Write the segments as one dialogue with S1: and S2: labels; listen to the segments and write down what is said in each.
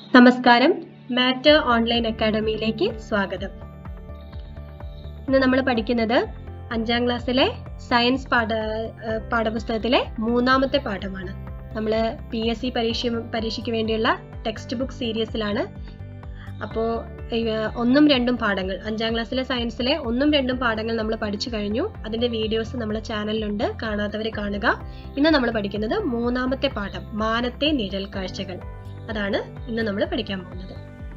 S1: നമസ്കാരം matter online അക്കാഡമിയിലേക്ക് സ്വാഗതം ഇന്ന് നമ്മൾ പഠിക്കുന്നത് അഞ്ചാം ക്ലാസ്സിലെ സയൻസ് പാഠ ഏഹ് പാഠപുസ്തകത്തിലെ മൂന്നാമത്തെ പാഠമാണ് നമ്മൾ പി എസ് സി പരീക്ഷ പരീക്ഷയ്ക്ക് വേണ്ടിയുള്ള ടെക്സ്റ്റ് ബുക്ക് സീരീസിലാണ് അപ്പോൾ ഒന്നും രണ്ടും പാഠങ്ങൾ അഞ്ചാം ക്ലാസ്സിലെ സയൻസിലെ ഒന്നും രണ്ടും പാഠങ്ങൾ നമ്മൾ പഠിച്ചു കഴിഞ്ഞു അതിന്റെ വീഡിയോസ് നമ്മുടെ ചാനലിലുണ്ട് കാണാത്തവർ കാണുക ഇന്ന് നമ്മൾ പഠിക്കുന്നത് മൂന്നാമത്തെ പാഠം മാനത്തെ നിഴൽ കാഴ്ചകൾ അതാണ് ഇന്ന് നമ്മൾ പഠിക്കാൻ പോകുന്നത്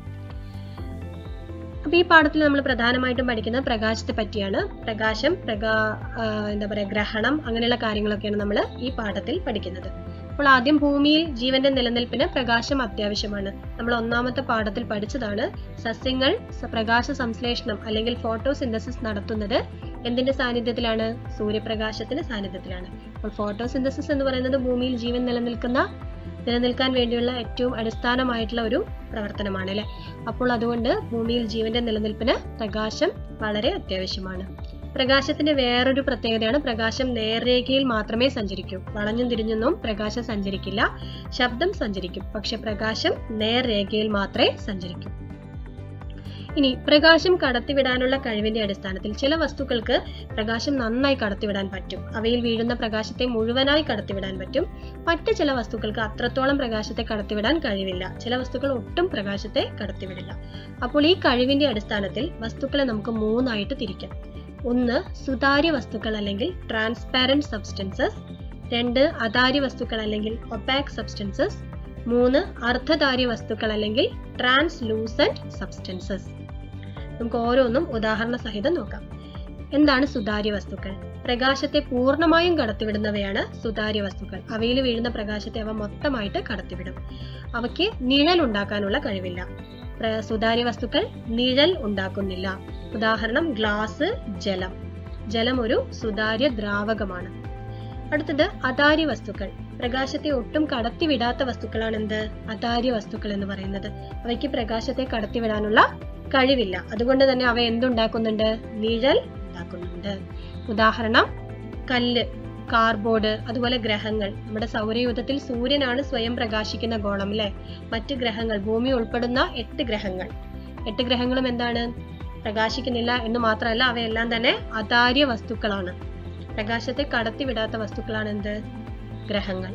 S1: അപ്പൊ ഈ പാഠത്തിൽ നമ്മൾ പ്രധാനമായിട്ടും പഠിക്കുന്നത് പ്രകാശത്തെ പറ്റിയാണ് പ്രകാശം പ്രകാ ആ, എന്താ പറയാ ഗ്രഹണം അങ്ങനെയുള്ള കാര്യങ്ങളൊക്കെയാണ് നമ്മൾ ഈ പാഠത്തിൽ പഠിക്കുന്നത് അപ്പോൾ ആദ്യം ഭൂമിയിൽ ജീവന്റെ നിലനിൽപ്പിന് പ്രകാശം അത്യാവശ്യമാണ് നമ്മൾ ഒന്നാമത്തെ പാഠത്തിൽ പഠിച്ചതാണ് സസ്യങ്ങൾ സ- പ്രകാശ സംശ്ലേഷണം അല്ലെങ്കിൽ ഫോട്ടോസിന്തസിസ് നടത്തുന്നത് എന്തിന്റെ സാന്നിധ്യത്തിലാണ് സൂര്യപ്രകാശത്തിന്റെ സാന്നിധ്യത്തിലാണ് അപ്പോൾ ഫോട്ടോസിന്തസിസ് എന്ന് പറയുന്നത് ഭൂമിയിൽ ജീവൻ നിലനിൽക്കുന്ന നിലനിൽക്കാൻ വേണ്ടിയുള്ള ഏറ്റവും അടിസ്ഥാനമായിട്ടുള്ള ഒരു പ്രവർത്തനമാണ് അല്ലെ അപ്പോൾ അതുകൊണ്ട് ഭൂമിയിൽ ജീവന്റെ നിലനിൽപ്പിന് പ്രകാശം വളരെ അത്യാവശ്യമാണ് പ്രകാശത്തിന്റെ വേറൊരു പ്രത്യേകതയാണ് പ്രകാശം നേർരേഖയിൽ മാത്രമേ സഞ്ചരിക്കൂ വളഞ്ഞും തിരിഞ്ഞൊന്നും പ്രകാശം സഞ്ചരിക്കില്ല ശബ്ദം സഞ്ചരിക്കും പക്ഷെ പ്രകാശം നേർരേഖയിൽ മാത്രമേ സഞ്ചരിക്കൂ ഇനി പ്രകാശം കടത്തിവിടാനുള്ള കഴിവിന്റെ അടിസ്ഥാനത്തിൽ ചില വസ്തുക്കൾക്ക് പ്രകാശം നന്നായി കടത്തിവിടാൻ പറ്റും അവയിൽ വീഴുന്ന പ്രകാശത്തെ മുഴുവനായി കടത്തിവിടാൻ പറ്റും മറ്റ് ചില വസ്തുക്കൾക്ക് അത്രത്തോളം പ്രകാശത്തെ കടത്തിവിടാൻ കഴിവില്ല ചില വസ്തുക്കൾ ഒട്ടും പ്രകാശത്തെ കടത്തിവിടില്ല അപ്പോൾ ഈ കഴിവിന്റെ അടിസ്ഥാനത്തിൽ വസ്തുക്കളെ നമുക്ക് മൂന്നായിട്ട് തിരിക്കാം ഒന്ന് സുതാര്യ വസ്തുക്കൾ അല്ലെങ്കിൽ ട്രാൻസ്പാരന്റ് സബ്സ്റ്റൻസസ് രണ്ട് അതാര്യ വസ്തുക്കൾ അല്ലെങ്കിൽ ഒപാക് സബ്സ്റ്റൻസസ് മൂന്ന് അർദ്ധധാര്യ വസ്തുക്കൾ അല്ലെങ്കിൽ ട്രാൻസ്ലൂസന്റ് സബ്സ്റ്റൻസസ് നമുക്ക് ഓരോന്നും ഉദാഹരണ സഹിതം നോക്കാം എന്താണ് സുതാര്യ വസ്തുക്കൾ പ്രകാശത്തെ പൂർണ്ണമായും കടത്തിവിടുന്നവയാണ് സുതാര്യ വസ്തുക്കൾ അവയിൽ വീഴുന്ന പ്രകാശത്തെ അവ മൊത്തമായിട്ട് കടത്തിവിടും അവയ്ക്ക് നിഴൽ ഉണ്ടാക്കാനുള്ള കഴിവില്ല പ്ര- സുതാര്യ വസ്തുക്കൾ നിഴൽ ഉണ്ടാക്കുന്നില്ല ഉദാഹരണം ഗ്ലാസ് ജലം ജലം ഒരു സുതാര്യ ദ്രാവകമാണ് അടുത്തത് അതാര്യ വസ്തുക്കൾ പ്രകാശത്തെ ഒട്ടും കടത്തിവിടാത്ത വസ്തുക്കളാണ് എന്ത് അതാര്യ വസ്തുക്കൾ എന്ന് പറയുന്നത് അവയ്ക്ക് പ്രകാശത്തെ കടത്തിവിടാനുള്ള കഴിവില്ല അതുകൊണ്ട് തന്നെ അവ എന്തുണ്ടാക്കുന്നുണ്ട് നിഴൽ ഉണ്ടാക്കുന്നുണ്ട് ഉദാഹരണം കല്ല് കാർബോർഡ് അതുപോലെ ഗ്രഹങ്ങൾ നമ്മുടെ സൗരയൂഥത്തിൽ സൂര്യനാണ് സ്വയം പ്രകാശിക്കുന്ന ഗോളം അല്ലെ മറ്റ് ഗ്രഹങ്ങൾ ഭൂമി ഉൾപ്പെടുന്ന എട്ട് ഗ്രഹങ്ങൾ എട്ട് ഗ്രഹങ്ങളും എന്താണ് പ്രകാശിക്കുന്നില്ല എന്ന് മാത്രമല്ല അവയെല്ലാം തന്നെ അതാര്യ വസ്തുക്കളാണ് പ്രകാശത്തെ കടത്തിവിടാത്ത വസ്തുക്കളാണ് എന്ത് ഗ്രഹങ്ങൾ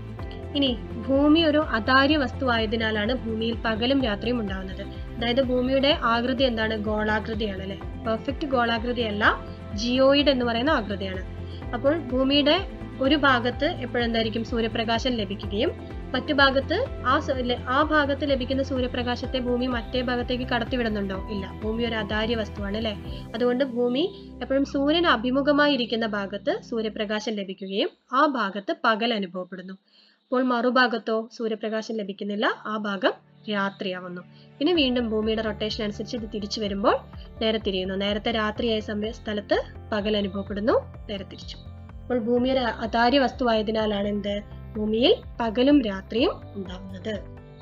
S1: ഇനി ഭൂമി ഒരു അതാര്യ വസ്തു ആയതിനാലാണ് ഭൂമിയിൽ പകലും രാത്രിയും ഉണ്ടാകുന്നത് അതായത് ഭൂമിയുടെ ആകൃതി എന്താണ് ഗോളാകൃതിയാണ് അല്ലെ പെർഫെക്റ്റ് ഗോളാകൃതിയല്ല ജിയോയിഡ് എന്ന് പറയുന്ന ആകൃതിയാണ് അപ്പോൾ ഭൂമിയുടെ ഒരു ഭാഗത്ത് എപ്പോഴെന്തായിരിക്കും സൂര്യപ്രകാശം ലഭിക്കുകയും മറ്റു ഭാഗത്ത് ആ സ- ല- ആ ഭാഗത്ത് ലഭിക്കുന്ന സൂര്യപ്രകാശത്തെ ഭൂമി മറ്റേ ഭാഗത്തേക്ക് കടത്തിവിടുന്നുണ്ടോ ഇല്ല ഭൂമി ഒരു അതാര്യ വസ്തുവാണ് അല്ലെ അതുകൊണ്ട് ഭൂമി എപ്പോഴും സൂര്യൻ അഭിമുഖമായി ഇരിക്കുന്ന ഭാഗത്ത് സൂര്യപ്രകാശം ലഭിക്കുകയും ആ ഭാഗത്ത് പകൽ അനുഭവപ്പെടുന്നു അപ്പോൾ മറുഭാഗത്തോ സൂര്യപ്രകാശം ലഭിക്കുന്നില്ല ആ ഭാഗം രാത്രിയാവുന്നു പിന്നെ വീണ്ടും ഭൂമിയുടെ റൊട്ടേഷൻ അനുസരിച്ച് ഇത് തിരിച്ചു വരുമ്പോൾ നേരെ തിരിയുന്നു നേരത്തെ രാത്രിയായ സമയ സ്ഥലത്ത് പകൽ അനുഭവപ്പെടുന്നു നേരെ തിരിച്ചു അപ്പോൾ ഭൂമി ഒരു അതാര്യ വസ്തുവായതിനാലാണ് എന്ത് ഭൂമിയിൽ പകലും രാത്രിയും ഉണ്ടാവുന്നത്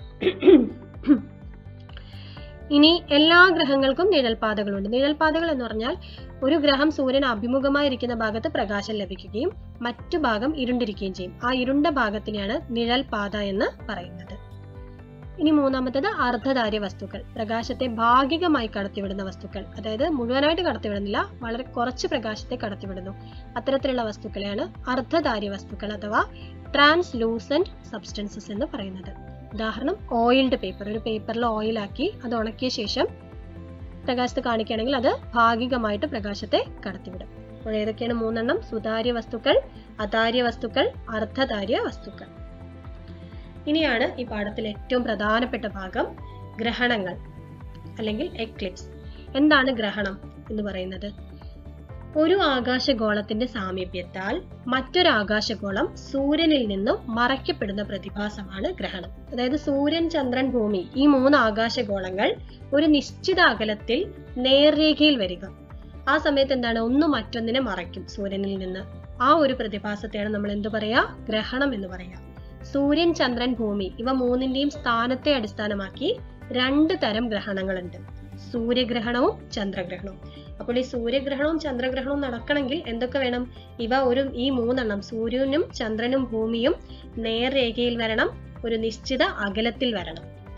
S1: ഇനി എല്ലാ ഗ്രഹങ്ങൾക്കും നിഴൽപാതകളുണ്ട് നിഴൽപാതകൾ എന്ന് പറഞ്ഞാൽ ഒരു ഗ്രഹം സൂര്യൻ അഭിമുഖമായിരിക്കുന്ന ഭാഗത്ത് പ്രകാശം ലഭിക്കുകയും മറ്റു ഭാഗം ഇരുണ്ടിരിക്കുകയും ചെയ്യും ആ ഇരുണ്ട ഭാഗത്തിനെയാണ് നിഴൽപാത എന്ന് പറയുന്നത് ഇനി മൂന്നാമത്തത് അർദ്ധധാര്യ വസ്തുക്കൾ പ്രകാശത്തെ ഭാഗികമായി കടത്തിവിടുന്ന വസ്തുക്കൾ അതായത് മുഴുവനായിട്ട് കടത്തിവിടുന്നില്ല വളരെ കുറച്ച് പ്രകാശത്തെ കടത്തിവിടുന്നു അത്തരത്തിലുള്ള വസ്തുക്കളെയാണ് അർദ്ധധാര്യ വസ്തുക്കൾ അഥവാ ട്രാൻസ്ലൂസന്റ് സബ്സ്റ്റൻസസ് എന്ന് പറയുന്നത് ഉദാഹരണം ഓയിൽഡ് പേപ്പർ ഒരു പേപ്പറിൽ ഓയിലാക്കി അത് ഉണക്കിയ ശേഷം പ്രകാശത്ത് കാണിക്കുകയാണെങ്കിൽ അത് ഭാഗികമായിട്ട് പ്രകാശത്തെ കടത്തിവിടും അപ്പോൾ ഏതൊക്കെയാണ് മൂന്നെണ്ണം സുതാര്യ വസ്തുക്കൾ അതാര്യ വസ്തുക്കൾ അർദ്ധധാര്യ വസ്തുക്കൾ ഇനിയാണ് ഈ പാഠത്തിലെ ഏറ്റവും പ്രധാനപ്പെട്ട ഭാഗം ഗ്രഹണങ്ങൾ അല്ലെങ്കിൽ എക്ലിപ്സ് എന്താണ് ഗ്രഹണം എന്ന് പറയുന്നത് ഒരു ആകാശഗോളത്തിന്റെ സാമീപ്യത്താൽ മറ്റൊരു ആകാശഗോളം സൂര്യനിൽ നിന്നും മറയ്ക്കപ്പെടുന്ന പ്രതിഭാസമാണ് ഗ്രഹണം അതായത് സൂര്യൻ ചന്ദ്രൻ ഭൂമി ഈ മൂന്ന് ആകാശഗോളങ്ങൾ ഒരു നിശ്ചിത അകലത്തിൽ നേർരേഖയിൽ വരിക ആ സമയത്ത് എന്താണ് ഒന്ന് മറ്റൊന്നിനെ മറയ്ക്കും സൂര്യനിൽ നിന്ന് ആ ഒരു പ്രതിഭാസത്തെയാണ് നമ്മൾ എന്തു പറയാ ഗ്രഹണം എന്ന് പറയാ സൂര്യൻ ചന്ദ്രൻ ഭൂമി ഇവ മൂന്നിന്റെയും സ്ഥാനത്തെ അടിസ്ഥാനമാക്കി രണ്ട് തരം ഗ്രഹണങ്ങളുണ്ട് സൂര്യഗ്രഹണവും ചന്ദ്രഗ്രഹണവും അപ്പോൾ ഈ സൂര്യഗ്രഹണവും ചന്ദ്രഗ്രഹണവും നടക്കണമെങ്കിൽ എന്തൊക്കെ വേണം ഇവ ഒരു ഈ മൂന്നെണ്ണം സൂര്യനും ചന്ദ്രനും ഭൂമിയും നേർരേഖയിൽ വരണം ഒരു നിശ്ചിത അകലത്തിൽ വരണം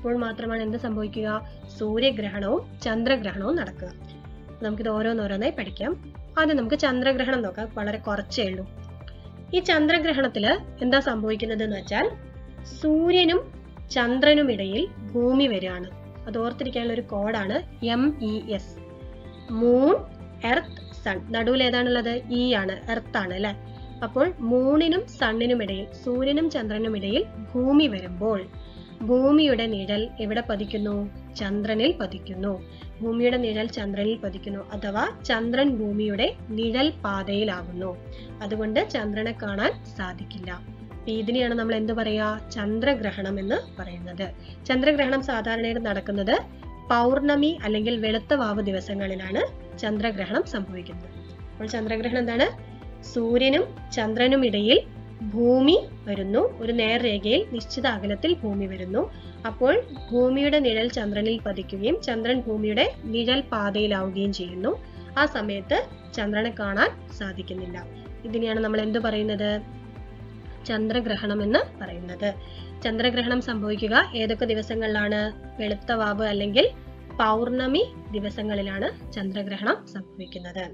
S1: അപ്പോൾ മാത്രമാണ് എന്ത് സംഭവിക്കുക സൂര്യഗ്രഹണവും ചന്ദ്രഗ്രഹണവും നടക്കുക നമുക്കിത് ഓരോന്നോരോന്നായി പഠിക്കാം ആദ്യം നമുക്ക് ചന്ദ്രഗ്രഹണം നോക്കാം വളരെ കുറച്ചേ ഉള്ളൂ ഈ ചന്ദ്രഗ്രഹണത്തില് എന്താ സംഭവിക്കുന്നത് എന്ന് വെച്ചാൽ സൂര്യനും ചന്ദ്രനും ഇടയിൽ ഭൂമി വരികയാണ് അത് ഓർത്തിരിക്കാനുള്ള ഒരു കോഡാണ് M E S moon earth sun നടുവിൽ ഏതാണുള്ളത് ഇ ആണ് എർത്ത് ആണ് അല്ലെ അപ്പോൾ മൂണിനും സണ്ണിനും ഇടയിൽ സൂര്യനും ചന്ദ്രനും ഇടയിൽ ഭൂമി വരുമ്പോൾ ഭൂമിയുടെ നിഴൽ എവിടെ പതിക്കുന്നു ചന്ദ്രനിൽ പതിക്കുന്നു ഭൂമിയുടെ നിഴൽ ചന്ദ്രനിൽ പതിക്കുന്നു അഥവാ ചന്ദ്രൻ ഭൂമിയുടെ നിഴൽ പാതയിലാകുന്നു അതുകൊണ്ട് ചന്ദ്രനെ കാണാൻ സാധിക്കില്ല അപ്പൊ ഇതിനെയാണ് നമ്മൾ എന്ത് പറയാ ചന്ദ്രഗ്രഹണം എന്ന് പറയുന്നത് ചന്ദ്രഗ്രഹണം സാധാരണയായിട്ട് നടക്കുന്നത് പൗർണമി അല്ലെങ്കിൽ വെളുത്ത വാവ് ദിവസങ്ങളിലാണ് ചന്ദ്രഗ്രഹണം സംഭവിക്കുന്നത് അപ്പോൾ ചന്ദ്രഗ്രഹണം എന്താണ് സൂര്യനും ചന്ദ്രനും ഇടയിൽ ഭൂമി വരുന്നു ഒരു നേർരേഖയിൽ നിശ്ചിത അകലത്തിൽ ഭൂമി വരുന്നു അപ്പോൾ ഭൂമിയുടെ നിഴൽ ചന്ദ്രനിൽ പതിക്കുകയും ചന്ദ്രൻ ഭൂമിയുടെ നിഴൽ പാതയിലാവുകയും ചെയ്യുന്നു ആ സമയത്ത് ചന്ദ്രനെ കാണാൻ സാധിക്കുന്നില്ല ഇതിനെയാണ് നമ്മൾ എന്ത് പറയുന്നത് ചന്ദ്രഗ്രഹണം എന്ന് പറയുന്നത് ചന്ദ്രഗ്രഹണം സംഭവിക്കുക ഏതൊക്കെ ദിവസങ്ങളിലാണ് വെളുത്ത വാവ് അല്ലെങ്കിൽ പൗർണമി ദിവസങ്ങളിലാണ് ചന്ദ്രഗ്രഹണം സംഭവിക്കുന്നത്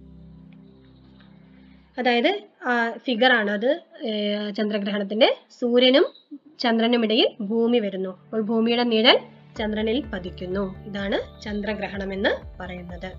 S1: അതായത് ഫിഗർ ആണ് അത് ഏർ ചന്ദ്രഗ്രഹണത്തിന്റെ സൂര്യനും ചന്ദ്രനും ഇടയിൽ ഭൂമി വരുന്നു അപ്പോൾ ഭൂമിയുടെ നിഴൽ ചന്ദ്രനിൽ പതിക്കുന്നു ഇതാണ് ചന്ദ്രഗ്രഹണം എന്ന് പറയുന്നത്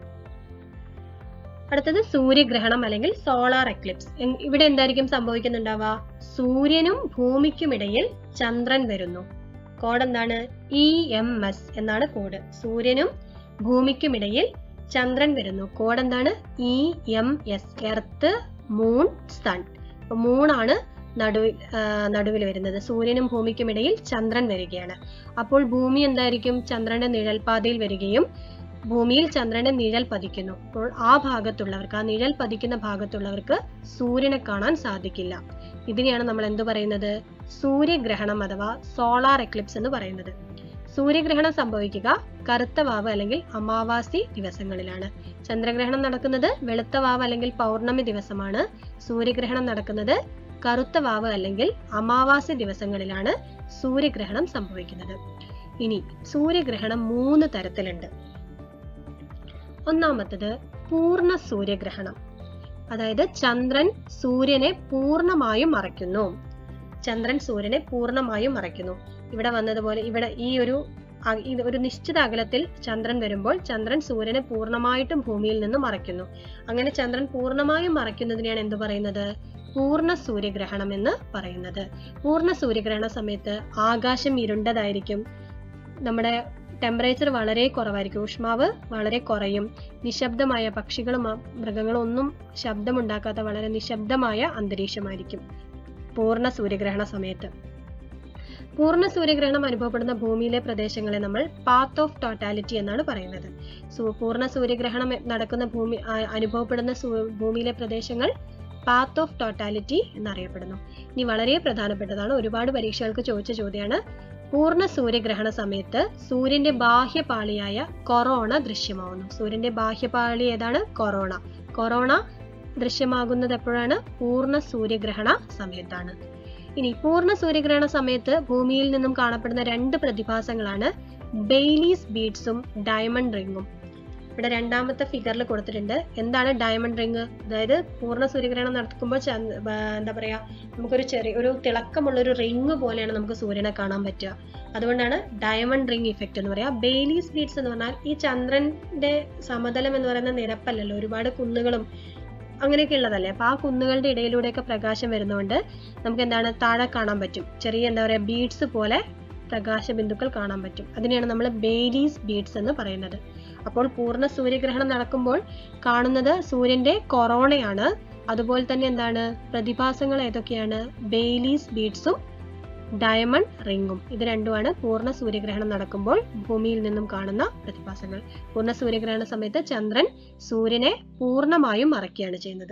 S1: അടുത്തത് സൂര്യഗ്രഹണം അല്ലെങ്കിൽ സോളാർ എക്ലിപ്സ് ഇവിടെ എന്തായിരിക്കും സംഭവിക്കുന്നുണ്ടാവുക സൂര്യനും ഭൂമിക്കുമിടയിൽ ചന്ദ്രൻ വരുന്നു കോഡ് എന്താണ് ഇ എം എസ് എന്നാണ് കോഡ് സൂര്യനും ഭൂമിക്കുമിടയിൽ ചന്ദ്രൻ വരുന്നു കോഡ് എന്താണ് E M S earth moon sun അപ്പൊ മൂണാണ് നടുവിൽ നടുവിൽ വരുന്നത് സൂര്യനും ഭൂമിക്കുമിടയിൽ ചന്ദ്രൻ വരികയാണ് അപ്പോൾ ഭൂമി എന്തായിരിക്കും ചന്ദ്രന്റെ നിഴൽപാതയിൽ വരികയും ഭൂമിയിൽ ചന്ദ്രന്റെ നിഴൽ പതിക്കുന്നു അപ്പോൾ ആ ഭാഗത്തുള്ളവർക്ക് ആ നിഴൽ പതിക്കുന്ന ഭാഗത്തുള്ളവർക്ക് സൂര്യനെ കാണാൻ സാധിക്കില്ല ഇതിനെയാണ് നമ്മൾ എന്തു പറയുന്നത് സൂര്യഗ്രഹണം അഥവാ സോളാർ എക്ലിപ്സ് എന്ന് പറയുന്നത് സൂര്യഗ്രഹണം സംഭവിക്കുക കറുത്ത വാവ് അല്ലെങ്കിൽ അമാവാസി ദിവസങ്ങളിലാണ് ചന്ദ്രഗ്രഹണം നടക്കുന്നത് വെളുത്ത വാവ് അല്ലെങ്കിൽ പൗർണമി ദിവസമാണ് സൂര്യഗ്രഹണം നടക്കുന്നത് കറുത്ത വാവ് അല്ലെങ്കിൽ അമാവാസി ദിവസങ്ങളിലാണ് സൂര്യഗ്രഹണം സംഭവിക്കുന്നത് ഇനി സൂര്യഗ്രഹണം മൂന്ന് തരത്തിലുണ്ട് ഒന്നാമത്തത് പൂർണ്ണ സൂര്യഗ്രഹണം അതായത് ചന്ദ്രൻ സൂര്യനെ പൂർണ്ണമായും മറയ്ക്കുന്നു ചന്ദ്രൻ സൂര്യനെ പൂർണ്ണമായും മറയ്ക്കുന്നു ഇവിടെ വന്നതുപോലെ ഇവിടെ ഈ ഒരു ഇത് ഒരു നിശ്ചിത അകലത്തിൽ ചന്ദ്രൻ വരുമ്പോൾ ചന്ദ്രൻ സൂര്യനെ പൂർണ്ണമായിട്ടും ഭൂമിയിൽ നിന്ന് മറയ്ക്കുന്നു അങ്ങനെ ചന്ദ്രൻ പൂർണ്ണമായും മറയ്ക്കുന്നതിനെയാണ് എന്ത് പറയുന്നത് പൂർണ്ണ സൂര്യഗ്രഹണം എന്ന് പറയുന്നത് പൂർണ്ണ സൂര്യഗ്രഹണ സമയത്ത് ആകാശം ഇരുണ്ടതായിരിക്കും നമ്മുടെ ടെമ്പറേച്ചർ വളരെ കുറവായിരിക്കും ഊഷ്മാവ് വളരെ കുറയും നിശബ്ദമായ പക്ഷികളും മൃഗങ്ങളും ഒന്നും ശബ്ദമുണ്ടാക്കാത്ത വളരെ നിശബ്ദമായ അന്തരീക്ഷമായിരിക്കും പൂർണ്ണ സൂര്യഗ്രഹണ സമയത്ത് പൂർണ്ണ സൂര്യഗ്രഹണം അനുഭവപ്പെടുന്ന ഭൂമിയിലെ പ്രദേശങ്ങളെ നമ്മൾ പാത്ത് ഓഫ് ടോട്ടാലിറ്റി എന്നാണ് പറയുന്നത് സോ പൂർണ്ണ സൂര്യഗ്രഹണം നടക്കുന്ന ഭൂമി അനുഭവപ്പെടുന്ന ഭൂമിയിലെ പ്രദേശങ്ങൾ പാത്ത് ഓഫ് ടോട്ടാലിറ്റി എന്നറിയപ്പെടുന്നു ഇനി വളരെ പ്രധാനപ്പെട്ടതാണ് ഒരുപാട് പരീക്ഷകൾക്ക് ചോദിച്ച ചോദ്യമാണ് പൂർണ്ണ സൂര്യഗ്രഹണ സമയത്ത് സൂര്യന്റെ ബാഹ്യപാളിയായ കൊറോണ ദൃശ്യമാവുന്നു സൂര്യന്റെ ബാഹ്യപാളി ഏതാണ് കൊറോണ കൊറോണ ദൃശ്യമാകുന്നത് എപ്പോഴാണ് പൂർണ്ണ സൂര്യഗ്രഹണ സമയത്താണ് ഇനി പൂർണ്ണ സൂര്യഗ്രഹണ സമയത്ത് ഭൂമിയിൽ നിന്നും കാണപ്പെടുന്ന രണ്ട് പ്രതിഭാസങ്ങളാണ് ബെയ്ലീസ് ബീഡ്സും ഡയമണ്ട് റിങ്ങും ഇവിടെ രണ്ടാമത്തെ ഫിഗറിൽ കൊടുത്തിട്ടുണ്ട് എന്താണ് ഡയമണ്ട് റിങ് അതായത് പൂർണ്ണ സൂര്യഗ്രഹണം നടക്കുമ്പോൾ എന്താ പറയാ നമുക്കൊരു ചെറിയ ഒരു തിളക്കമുള്ള ഒരു റിങ് പോലെയാണ് നമുക്ക് സൂര്യനെ കാണാൻ പറ്റുക അതുകൊണ്ടാണ് ഡയമണ്ട് റിങ് ഇഫക്റ്റ് എന്ന് പറയാ ബെയ്ലീസ് ബീഡ്സ് എന്ന് പറഞ്ഞാൽ ഈ ചന്ദ്രന്റെ സമതലം എന്ന് പറയുന്ന നിരപ്പല്ലല്ലോ ഒരുപാട് കുന്നുകളും അങ്ങനെയൊക്കെ ഉള്ളതല്ലേ അപ്പൊ ആ കുന്നുകളുടെ ഇടയിലൂടെയൊക്കെ പ്രകാശം വരുന്നതുകൊണ്ട് നമുക്ക് എന്താണ് താഴെ കാണാൻ പറ്റും ചെറിയ എന്താ പറയാ ബീഡ്സ് പോലെ പ്രകാശ ബിന്ദുക്കൾ കാണാൻ പറ്റും അതിനെയാണ് നമ്മൾ ബെയ്ലീസ് ബീഡ്സ് എന്ന് പറയുന്നത് അപ്പോൾ പൂർണ്ണ സൂര്യഗ്രഹണം നടക്കുമ്പോൾ കാണുന്നത് സൂര്യന്റെ കൊറോണയാണ് അതുപോലെ തന്നെ എന്താണ് പ്രതിഭാസങ്ങൾ ഏതൊക്കെയാണ് ബെയ്ലീസ് ബീഡ്സും ഡയമണ്ട് റിങ്ങും ഇത് രണ്ടുമാണ് പൂർണ്ണ സൂര്യഗ്രഹണം നടക്കുമ്പോൾ ഭൂമിയിൽ നിന്നും കാണുന്ന പ്രതിഭാസങ്ങൾ പൂർണ്ണ സൂര്യഗ്രഹണ സമയത്ത് ചന്ദ്രൻ സൂര്യനെ പൂർണ്ണമായും മറയ്ക്കുകയാണ് ചെയ്യുന്നത്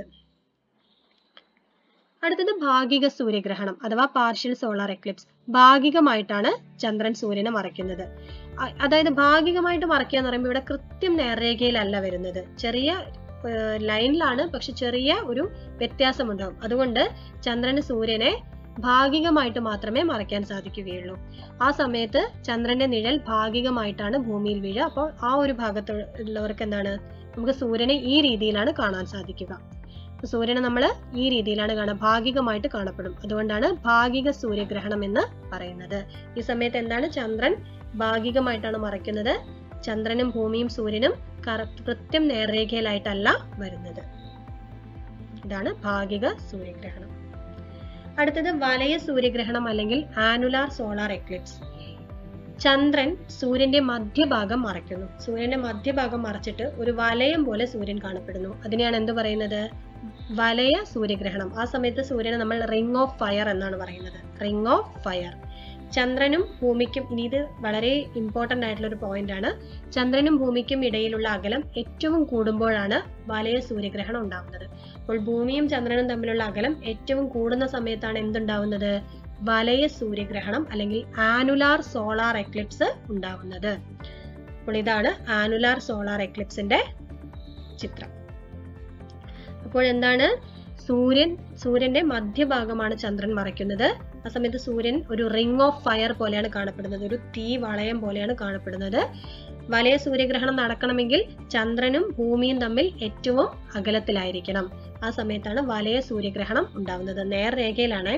S1: അടുത്തത് ഭാഗിക സൂര്യഗ്രഹണം അഥവാ പാർഷ്യൽ സോളാർ എക്ലിപ്സ് ഭാഗികമായിട്ടാണ് ചന്ദ്രൻ സൂര്യനെ മറയ്ക്കുന്നത് അതായത് ഭാഗികമായിട്ട് മറയ്ക്കുക എന്ന് പറയുമ്പോൾ ഇവിടെ കൃത്യം നേർരേഖയിലല്ല വരുന്നത് ചെറിയ ലൈനിലാണ് പക്ഷെ ചെറിയ ഒരു വ്യത്യാസമുണ്ടാവും അതുകൊണ്ട് ചന്ദ്രന് സൂര്യനെ ഭാഗികമായിട്ട് മാത്രമേ മറയ്ക്കാൻ സാധിക്കുകയുള്ളൂ ആ സമയത്ത് ചന്ദ്രന്റെ നിഴൽ ഭാഗികമായിട്ടാണ് ഭൂമിയിൽ വീഴുക അപ്പോൾ ആ ഒരു ഭാഗത്തുള്ളവർക്ക് എന്താണ് നമുക്ക് സൂര്യനെ ഈ രീതിയിലാണ് കാണാൻ സാധിക്കുക അപ്പൊ സൂര്യനെ നമ്മൾ ഈ രീതിയിലാണ് കാണുക ഭാഗികമായിട്ട് കാണപ്പെടും അതുകൊണ്ടാണ് ഭാഗിക സൂര്യഗ്രഹണം എന്ന് പറയുന്നത് ഈ സമയത്ത് എന്താണ് ചന്ദ്രൻ ഭാഗികമായിട്ടാണ് മറയ്ക്കുന്നത് ചന്ദ്രനും ഭൂമിയും സൂര്യനും കറക്റ്റ് കൃത്യം നേർരേഖയിലായിട്ടല്ല വരുന്നത് ഇതാണ് ഭാഗിക സൂര്യഗ്രഹണം അടുത്തത് വലയ സൂര്യഗ്രഹണം അല്ലെങ്കിൽ ആനുലാർ സോളാർ എക്ലിപ്സ് ചന്ദ്രൻ സൂര്യന്റെ മധ്യഭാഗം മറയ്ക്കുന്നു സൂര്യന്റെ മധ്യഭാഗം മറച്ചിട്ട് ഒരു വലയം പോലെ സൂര്യൻ കാണപ്പെടുന്നു അതിനെയാണ് എന്ത് പറയുന്നത് വലയ സൂര്യഗ്രഹണം ആ സമയത്ത് സൂര്യനെ നമ്മൾ റിംഗ് ഓഫ് ഫയർ എന്നാണ് പറയുന്നത് റിംഗ് ഓഫ് ഫയർ ചന്ദ്രനും ഭൂമിക്കും ഇനി ഇത് വളരെ ഇമ്പോർട്ടന്റ് ആയിട്ടുള്ള ഒരു പോയിന്റ് ആണ് ചന്ദ്രനും ഭൂമിക്കും ഇടയിലുള്ള അകലം ഏറ്റവും കൂടുമ്പോഴാണ് വലയ സൂര്യഗ്രഹണം ഉണ്ടാവുന്നത് അപ്പോൾ ഭൂമിയും ചന്ദ്രനും തമ്മിലുള്ള അകലം ഏറ്റവും കൂടുന്ന സമയത്താണ് എന്തുണ്ടാവുന്നത് വലയ സൂര്യഗ്രഹണം അല്ലെങ്കിൽ ആനുലാർ സോളാർ എക്ലിപ്സ് ഉണ്ടാവുന്നത് അപ്പോൾ ഇതാണ് ആനുലാർ സോളാർ എക്ലിപ്സിന്റെ ചിത്രം അപ്പോൾ എന്താണ് സൂര്യൻ സൂര്യന്റെ മധ്യഭാഗമാണ് ചന്ദ്രൻ മറയ്ക്കുന്നത് ആ സമയത്ത് സൂര്യൻ ഒരു റിംഗ് ഓഫ് ഫയർ പോലെയാണ് കാണപ്പെടുന്നത് ഒരു തീ വളയം പോലെയാണ് കാണപ്പെടുന്നത് വലയ സൂര്യഗ്രഹണം നടക്കണമെങ്കിൽ ചന്ദ്രനും ഭൂമിയും തമ്മിൽ ഏറ്റവും അകലത്തിലായിരിക്കണം ആ സമയത്താണ് വലയ സൂര്യഗ്രഹണം ഉണ്ടാവുന്നത് നേർരേഖയിലാണ്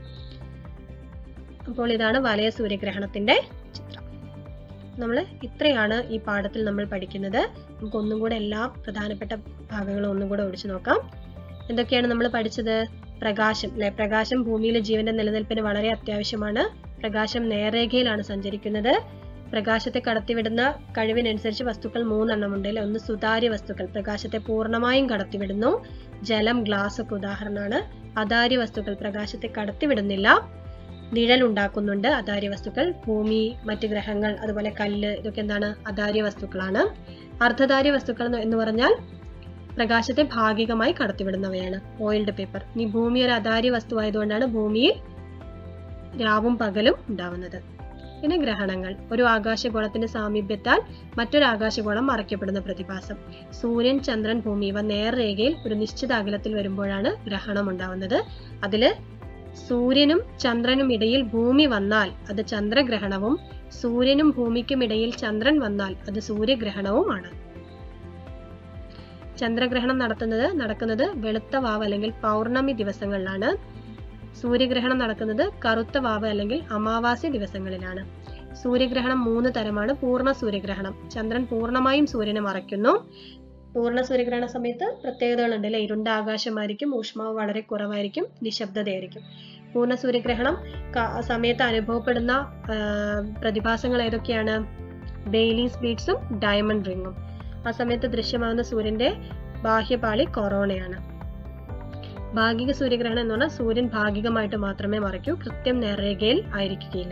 S1: അപ്പോൾ ഇതാണ് വലയ സൂര്യഗ്രഹണത്തിന്റെ ചിത്രം നമ്മൾ ഇത്രയാണ് ഈ പാഠത്തിൽ നമ്മൾ പഠിക്കുന്നത് നമുക്ക് ഒന്നും കൂടെ എല്ലാ പ്രധാനപ്പെട്ട ഭാഗങ്ങളും ഒന്നും കൂടെ ഓടിച്ചു നോക്കാം എന്തൊക്കെയാണ് നമ്മൾ പഠിച്ചത് പ്രകാശം അല്ലെ പ്രകാശം ഭൂമിയിലെ ജീവന്റെ നിലനിൽപ്പിന് വളരെ അത്യാവശ്യമാണ് പ്രകാശം നേർരേഖയിലാണ് സഞ്ചരിക്കുന്നത് പ്രകാശത്തെ കടത്തിവിടുന്ന കഴിവിനനുസരിച്ച് വസ്തുക്കൾ മൂന്നെണ്ണം ഉണ്ട് അല്ലെ ഒന്ന് സുതാര്യ വസ്തുക്കൾ പ്രകാശത്തെ പൂർണ്ണമായും കടത്തിവിടുന്നു ജലം ഗ്ലാസ് ഒക്കെ ഉദാഹരണമാണ് അതാര്യ വസ്തുക്കൾ പ്രകാശത്തെ കടത്തിവിടുന്നില്ല നിഴൽ ഉണ്ടാക്കുന്നുണ്ട് അതാര്യ വസ്തുക്കൾ ഭൂമി മറ്റ് ഗ്രഹങ്ങൾ അതുപോലെ കല്ല് ഇതൊക്കെ എന്താണ് അതാര്യ വസ്തുക്കളാണ് അർദ്ധധാര്യ വസ്തുക്കൾ എന്ന് പറഞ്ഞാൽ പ്രകാശത്തെ ഭാഗികമായി കടത്തിവിടുന്നവയാണ് ഓയിൽഡ് പേപ്പർ ഇനി ഭൂമി ഒരു അതാര്യ വസ്തുവായതുകൊണ്ടാണ് ഭൂമിയിൽ രാവും പകലും ഉണ്ടാവുന്നത് പിന്നെ ഗ്രഹണങ്ങൾ ഒരു ആകാശഗോളത്തിന്റെ സാമീപ്യത്താൽ മറ്റൊരു ആകാശഗോളം മറയ്ക്കപ്പെടുന്ന പ്രതിഭാസം സൂര്യൻ ചന്ദ്രൻ ഭൂമി ഇവ നേർരേഖയിൽ ഒരു നിശ്ചിത അകലത്തിൽ വരുമ്പോഴാണ് ഗ്രഹണം ഉണ്ടാവുന്നത് അതില് സൂര്യനും ചന്ദ്രനും ഇടയിൽ ഭൂമി വന്നാൽ അത് ചന്ദ്രഗ്രഹണവും സൂര്യനും ഭൂമിക്കും ഇടയിൽ ചന്ദ്രൻ വന്നാൽ അത് സൂര്യഗ്രഹണവുമാണ് ചന്ദ്രഗ്രഹണം നടത്തുന്നത് നടക്കുന്നത് വെളുത്ത വാവ് അല്ലെങ്കിൽ പൗർണമി ദിവസങ്ങളിലാണ് സൂര്യഗ്രഹണം നടക്കുന്നത് കറുത്ത വാവ് അല്ലെങ്കിൽ അമാവാസി ദിവസങ്ങളിലാണ് സൂര്യഗ്രഹണം മൂന്ന് തരമാണ് പൂർണ്ണ സൂര്യഗ്രഹണം ചന്ദ്രൻ പൂർണ്ണമായും സൂര്യനെ മറയ്ക്കുന്നു പൂർണ്ണ സൂര്യഗ്രഹണ സമയത്ത് പ്രത്യേകതകളുണ്ട് അല്ലെ ഇരുണ്ട ആകാശമായിരിക്കും ഊഷ്മാവ് വളരെ കുറവായിരിക്കും നിശബ്ദതയായിരിക്കും പൂർണ്ണ സൂര്യഗ്രഹണം സമയത്ത് അനുഭവപ്പെടുന്ന പ്രതിഭാസങ്ങൾ ഏതൊക്കെയാണ് ബെയിലീസ് ബീഡ്സും ഡയമണ്ട് റിങ്ങും ആ സമയത്ത് ദൃശ്യമാകുന്ന സൂര്യന്റെ ബാഹ്യപാളി കൊറോണയാണ് ഭാഗിക സൂര്യഗ്രഹണം എന്ന് പറഞ്ഞാൽ സൂര്യൻ ഭാഗികമായിട്ട് മാത്രമേ മറയ്ക്കൂ കൃത്യം നേർരേഖയിൽ ആയിരിക്കുകയില്ല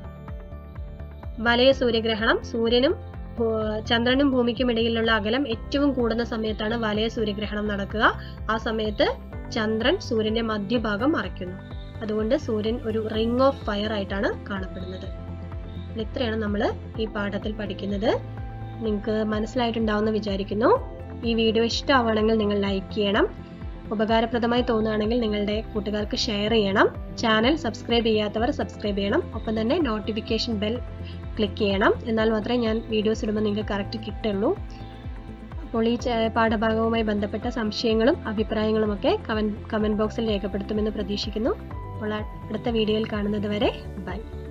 S1: വലയ സൂര്യഗ്രഹണം സൂര്യനും ചന്ദ്രനും ഭൂമിക്കും ഇടയിലുള്ള അകലം ഏറ്റവും കൂടുന്ന സമയത്താണ് വലയ സൂര്യഗ്രഹണം നടക്കുക ആ സമയത്ത് ചന്ദ്രൻ സൂര്യന്റെ മധ്യഭാഗം മറയ്ക്കുന്നു അതുകൊണ്ട് സൂര്യൻ ഒരു റിംഗ് ഓഫ് ഫയർ ആയിട്ടാണ് കാണപ്പെടുന്നത് ഇത്രയാണ് നമ്മൾ ഈ പാഠത്തിൽ പഠിക്കുന്നത് നിങ്ങൾക്ക് മനസ്സിലായിട്ടുണ്ടാവുമെന്ന് വിചാരിക്കുന്നു ഈ വീഡിയോ ഇഷ്ടമാവുകയാണെങ്കിൽ നിങ്ങൾ ലൈക്ക് ചെയ്യണം ഉപകാരപ്രദമായി തോന്നുകയാണെങ്കിൽ നിങ്ങളുടെ കൂട്ടുകാർക്ക് ഷെയർ ചെയ്യണം ചാനൽ സബ്സ്ക്രൈബ് ചെയ്യാത്തവർ സബ്സ്ക്രൈബ് ചെയ്യണം ഒപ്പം തന്നെ നോട്ടിഫിക്കേഷൻ ബെൽ ക്ലിക്ക് ചെയ്യണം എന്നാൽ മാത്രമേ ഞാൻ വീഡിയോസ് ഇടുമ്പോൾ നിങ്ങൾക്ക് കറക്റ്റ് കിട്ടുള്ളൂ അപ്പോൾ ഈ പാഠഭാഗവുമായി ബന്ധപ്പെട്ട സംശയങ്ങളും അഭിപ്രായങ്ങളും ഒക്കെ കമന്റ് ബോക്സിൽ രേഖപ്പെടുത്തുമെന്ന് പ്രതീക്ഷിക്കുന്നു അപ്പോൾ അടുത്ത വീഡിയോയിൽ കാണുന്നത് വരെ ബൈ